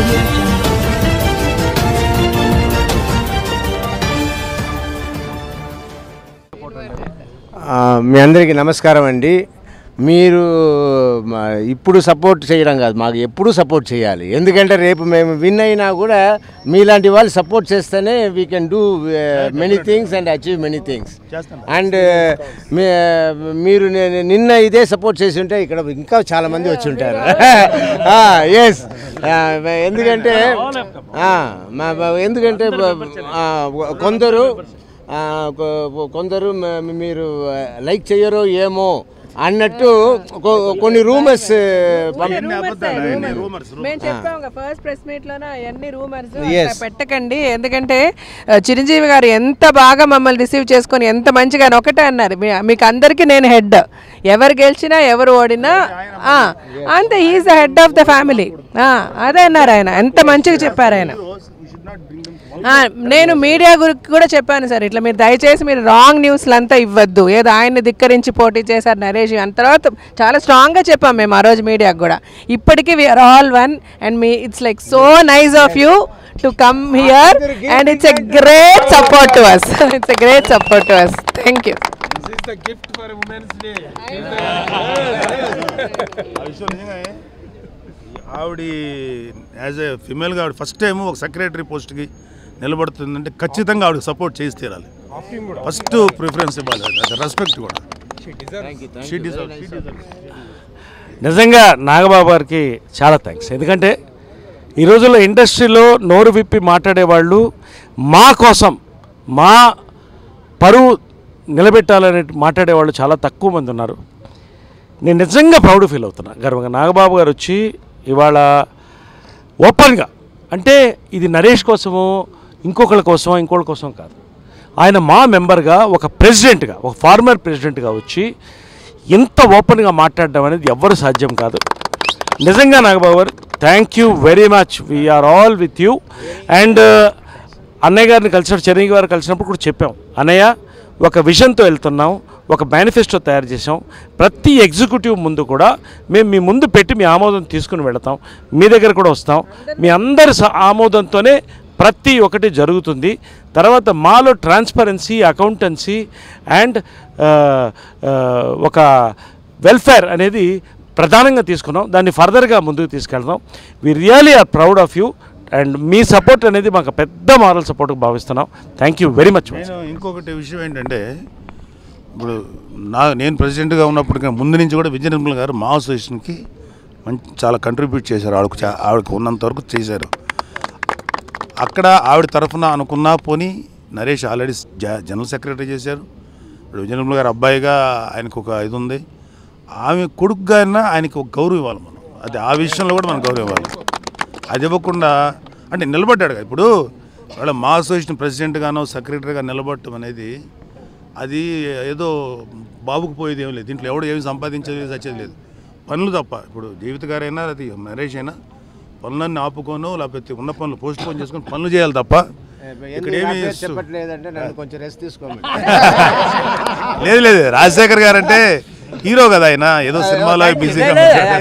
audio jungle. ఆ, మీ అందరికీ నమస్కారం అండి మీరు మా- ఇప్పుడు సపోర్ట్ చేయడం కాదు మాకు ఎప్పుడూ సపోర్ట్ చేయాలి ఎందుకంటే రేపు మేము విన్ అయినా కూడా మీలాంటి వాళ్ళు సపోర్ట్ చేస్తేనే we can do many things and achieve many things and మీరు ని- నిన్న ఇదే సపోర్ట్ చేసి ఉంటే ఇక్కడ ఇంకా చాలా మంది వచ్చి ఉంటారు ఎస్ ఎందుకంటే ఆ, మా- మా- ఎందుకంటే ఆ, కొందరు ఆ, కొ- కొందరు మ- మీరు లైక్ చెయ్యరో ఏమో అన్నట్టు కొ- కొన్ని రూమర్స్ మేము చెప్పాం ఫస్ట్ ప్రెస్ మీట్ లోనే అవన్నీ రూమర్స్ Yes. పెట్టకండి ఎందుకంటే ఆ, చిరంజీవి గారు ఎంత బాగా మమ్మల్ని రిసీవ్ చేసుకొని ఎంత మంచిగా అని ఒకటే అన్నారు మీ- మీకు అందరికీ నేను హెడ్ ఎవరు గెలిచినా ఎవరు ఓడినా ఆ, అంతే is the head of the family అదే అన్నారు ఆయన ఎంత మంచిగా చెప్పారు ఆయన ఆ, నేను మీడియా గురికి కూడా చెప్పాను సార్ ఇట్లా మీరు దయచేసి మీరు రాంగ్ న్యూస్లు అంతా ఇవ్వద్దు ఏదో ఆయన్ని ధిక్కరించి పోటీ చేశారు నరేష్ అంత తర్వాత చాలా స్ట్రాంగ్గా చెప్పాం మేము ఆ రోజు మీడియాకు కూడా ఇప్పటికీ we are all one and me it's like so nice of you to come here and it's a great support to us it's a great support to us thank you ఆ విషయం నిజంగానే ఆవిడ యాజ్ ఏ ఫిమేల్గా ఆవిడ first time ఒక secretary పోస్ట్కి నిలబడుతుందంటే ఖచ్చితంగా ఆవిడకి support చేసి తీరాలి ఫస్ట్ ప్రిఫరెన్స్ ఇవ్వాలి రెస్పెక్ట్ కూడా She deserves- she deserves. నిజంగా నాగబాబు గారికి చాలా థ్యాంక్స్ ఎందుకంటే ఈ రోజుల్లో ఇండస్ట్రీలో నోరు విప్పి మాట్లాడేవాళ్ళు మా కోసం మా పరువు నిలబెట్టాలని మాట్లాడేవాళ్ళు చాలా తక్కువ మంది ఉన్నారు నేను నిజంగా ప్రౌడ్ ఫీల్ అవుతున్నా గర్వంగా నాగబాబు గారు వచ్చి ఇవాళ ఓపెన్గా అంటే ఇది నరేష్ కోసమో ఇంకొకళ్ళ కోసమో ఇంకోళ్ళ కోసం కాదు ఆయన మా మెంబర్గా ఒక ప్రెసిడెంట్గా ఒక ఫార్మర్ ప్రెసిడెంట్గా వచ్చి ఇంత ఓపెన్గా మాట్లాడడం అనేది ఎవ్వరు సాధ్యం కాదు నిజంగా Nagababu garu thank you very much we are all with you and అన్నయ్య గారిని కలిసినప్పుడు చిరంజీవి గారు కలిసినప్పుడు కూడా చెప్పాం అన్నయ్య ఒక విజన్తో వెళ్తున్నాం ఒక మేనిఫెస్టో తయారు చేసాం ప్రతి ఎగ్జిక్యూటివ్ ముందు కూడా మేము మీ ముందు పెట్టి మీ ఆమోదం తీసుకుని వెళతాం మీ దగ్గర కూడా వస్తాం మీ అందరి స- ఆమోదంతోనే ప్రతి ఒక్కటి జరుగుతుంది తర్వాత మాలో ట్రాన్స్పరెన్సీ అకౌంటెన్సీ అండ్ ఒక వెల్ఫేర్ అనేది ప్రధానంగా తీసుకున్నాం దాన్ని ఫర్దర్గా ముందుకు తీసుకెళ్దాం we really are proud of you and మీ సపోర్ట్ అనేది మాకు పెద్ద మారల్ సపోర్ట్గా భావిస్తున్నాం థ్యాంక్ యూ వెరీ మచ్ నేను ఇంకొకటి విషయం ఏంటంటే ఇప్పుడు నా నేను ప్రెసిడెంట్గా ఉన్నప్పుడు ఇంకా ముందు నుంచి కూడా విజయ నిర్మల్ గారు మా అసోసియేషన్కి మంచి చాలా కంట్రిబ్యూట్ చేశారు ఆవిడకు చా- ఆవిడకు ఉన్నంత వరకు చేశారు అక్కడ ఆవిడ తరఫున అనుకున్నా పోనీ నరేష్ ఆల్రెడీ జ- జనరల్ సెక్రటరీ చేశారు ఇప్పుడు విజయ నిర్మల్ గారు అబ్బాయిగా ఆయనకు ఒక ఇది ఉంది ఆమె కొడుకుగా అయినా ఆయనకి ఒక గౌరవం ఇవ్వాలి మనం అది ఆ విషయంలో కూడా మనం గౌరవం ఇవ్వాలి అది ఇవ్వకుండా అంటే నిలబడ్డాడు కదా ఇప్పుడు వాళ్ళ మా అసోసియేషన్ ప్రెసిడెంట్గానో సెక్రటరీగా నిలబడటం అనేది అది ఏదో బాబుకు పోయేది ఏం లేదు దీంట్లో ఎవడు ఏమి సంపాదించేది సచ్చేది లేదు పనులు తప్ప ఇప్పుడు జీవిత గారైనా అది నరేష్ అయినా పనులన్నీ ఆపుకోను లేకపోతే ఉన్న పనులు పోస్ట్ పోన్ చేసుకొని పనులు చేయాలి తప్ప ఇక్కడ ఏమి చెప్పట్లేదంటే నన్ను కొంచెం రెస్ట్ తీసుకోమని లేదు లేదు రాజశేఖర్ గారు అంటే హీరో కదా ఆయన ఏదో సినిమాలో బిజీగా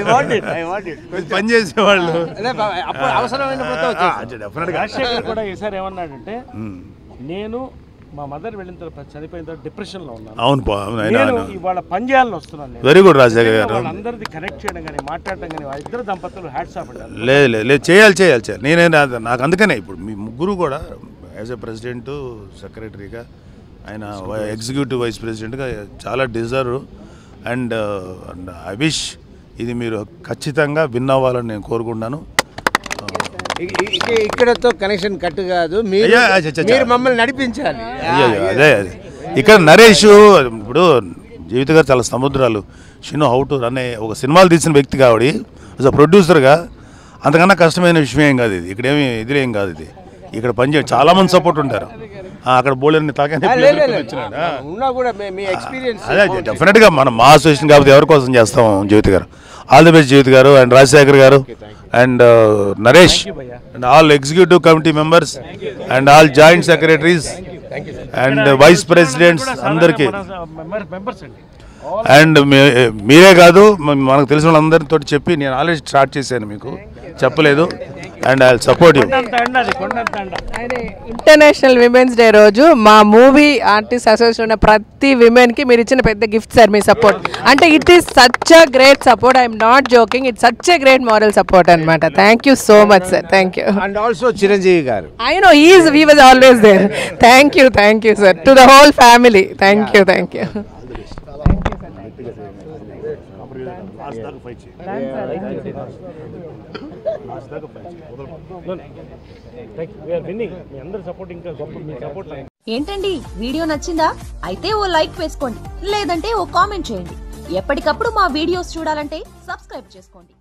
పని చేసేవాళ్ళు అవసరమైనప్పుడు డెఫినెట్గా రాజశేఖర్ కూడా ఈసారి ఏమన్నాడంటే ఉమ్. నేను మా మదర్ వెళ్ళిన తర్వాత చనిపోయిన తర్వాత డిప్రెషన్లో ఉన్నాను అవును పా- అవును, ఆయన నేను ఆయన ఇవాళ పని చేయాలని వస్తున్నాను నేను వెరీ గుడ్ రాజశేఖర్ గారు వాళ్ళందరిది కనెక్ట్ చేయడం కానీ మాట్లాడడం కానీ వాళ్ళ ఇద్దరు దంపతులు హ్యాట్స్ ఆఫ్ అంటారు లేదు లేదు లేదు చేయాలి చేయాలి చేయాలి నేనే నా- నాకు అందుకనే ఇప్పుడు మీ ముగ్గురు కూడా యాజ్ ఎ ప్రెసిడెంట్ సెక్రటరీగా ఆయన ఎగ్జిక్యూటివ్ వైస్ ప్రెసిడెంట్గా చాలా deserve and and I wish ఇది మీరు ఖచ్చితంగా విన్ అవ్వాలని నేను కోరుకుంటున్నాను ఇ- ఇ- ఇక- ఇక్కడతో కనెక్షన్ కట్ కాదు మీరు అయ్యా, అచ్చా, అచ్చా. మీరు మమ్మల్ని నడిపించాలి అయ్యో అయ్యో, అదే అదే ఇక్కడ నరేష్ ఇప్పుడు జీవిత గారు చాలా సముద్రాలు షినో హౌ టు రన్ ఒక సినిమాలు తీసిన వ్యక్తి కావడి యాజ్ అ ప్రొడ్యూసర్గా అంతకన్నా కష్టమైన విషయం ఏం కాదు ఇది ఇక్కడ ఏమి ఇదిలేం కాదు ఇది ఇక్కడ పనిచేయ చాలా మంది సపోర్ట్ ఉంటారు ఆ, అక్కడ బోలెని తాకని ఆ, లే, లే, లే. ఉన్నా కూడా మీ- మీ ఎక్స్పీరియన్స్ అదే డెఫినెట్గా మనం మా అసోసియేషన్ కాబట్టి ఎవరి కోసం చేస్తాం జీవిత గారు ఆల్ ది బెస్ట్ జీవిత గారు and Rajasekhar garu and Naresh and all executive committee members and all joint secretaries and vice presidents అందరికీ మెంబర్స్ అండి అండ్ మీ- మీరే కాదు మ- మనకు తెలిసిన వాళ్ళందరితో చెప్పి నేను ఆల్రెడీ స్టార్ట్ చేశాను మీకు చెప్పలేదు అండ్ ఐ సపోర్ట్ యూ అదే ఇంటర్నేషనల్ విమెన్స్ డే రోజు మా మూవీ ఆర్టిస్ట్ అసోసియేషన్ ఉన్న ప్రతి విమెన్ కి మీరు ఇచ్చిన పెద్ద గిఫ్ట్ సార్ మీ సపోర్ట్ అంటే it is such a great support I'm not joking it such a great moral support అనమాట thank you so much sir thank you and also Chiranjeevi garu I know is we was always there thank you thank you sir to the whole family thank you thank you మీ అందరి support ఇంకా గొప్ప మీ support ఏంటండి video నచ్చిందా అయితే ఓ like వేసుకోండి లేదంటే ఓ comment చేయండి ఎప్పటికప్పుడు మా వీడియోస్ చూడాలంటే సబ్స్క్రైబ్ చేసుకోండి